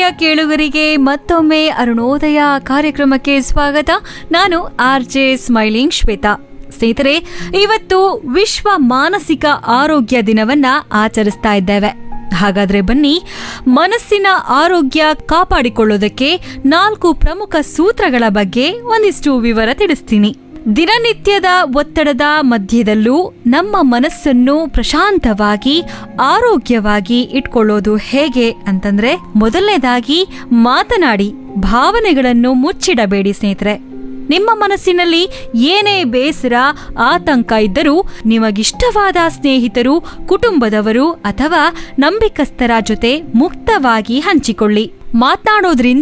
ಕೇಳುಗರಿಗೆ ಮತ್ತೊಮ್ಮೆ ಅರುಣೋದಯ ಕಾರ್ಯಕ್ರಮಕ್ಕೆ ಸ್ವಾಗತ ನಾನು ಆರ್ ಜೆ ಸ್ಮೈಲಿಂಗ್ ಶ್ವೇತಾ ಸ್ನೇಹಿತರೆ ಇವತ್ತು ವಿಶ್ವ ಮಾನಸಿಕ ಆರೋಗ್ಯ ದಿನವನ್ನ ಆಚರಿಸ್ತಾ ಇದ್ದೇವೆ ಹಾಗಾದ್ರೆ ಬನ್ನಿ ಮನಸ್ಸಿನ ಆರೋಗ್ಯ ಕಾಪಾಡಿಕೊಳ್ಳೋದಕ್ಕೆ ನಾಲ್ಕು ಪ್ರಮುಖ ಸೂತ್ರಗಳ ಬಗ್ಗೆ ಒಂದಿಷ್ಟು ವಿವರ ತಿಳಿಸ್ತೀನಿ ದಿನನಿತ್ಯದ ಒತ್ತಡದ ಮಧ್ಯದಲ್ಲೂ ನಮ್ಮ ಮನಸ್ಸನ್ನು ಪ್ರಶಾಂತವಾಗಿ ಆರೋಗ್ಯವಾಗಿ ಇಟ್ಕೊಳ್ಳೋದು ಹೇಗೆ ಅಂತಂದ್ರೆ ಮೊದಲನೇದಾಗಿ ಮಾತನಾಡಿ ಭಾವನೆಗಳನ್ನು ಮುಚ್ಚಿಡಬೇಡಿ ಸ್ನೇಹಿತರೆ ನಿಮ್ಮ ಮನಸ್ಸಿನಲ್ಲಿ ಏನೇ ಬೇಸರ ಆತಂಕ ಇದ್ದರೂ ನಿಮಗಿಷ್ಟವಾದ ಸ್ನೇಹಿತರು ಕುಟುಂಬದವರು ಅಥವಾ ನಂಬಿಕಸ್ಥರ ಜೊತೆ ಮುಕ್ತವಾಗಿ ಹಂಚಿಕೊಳ್ಳಿ ಮಾತನಾಡೋದ್ರಿಂದ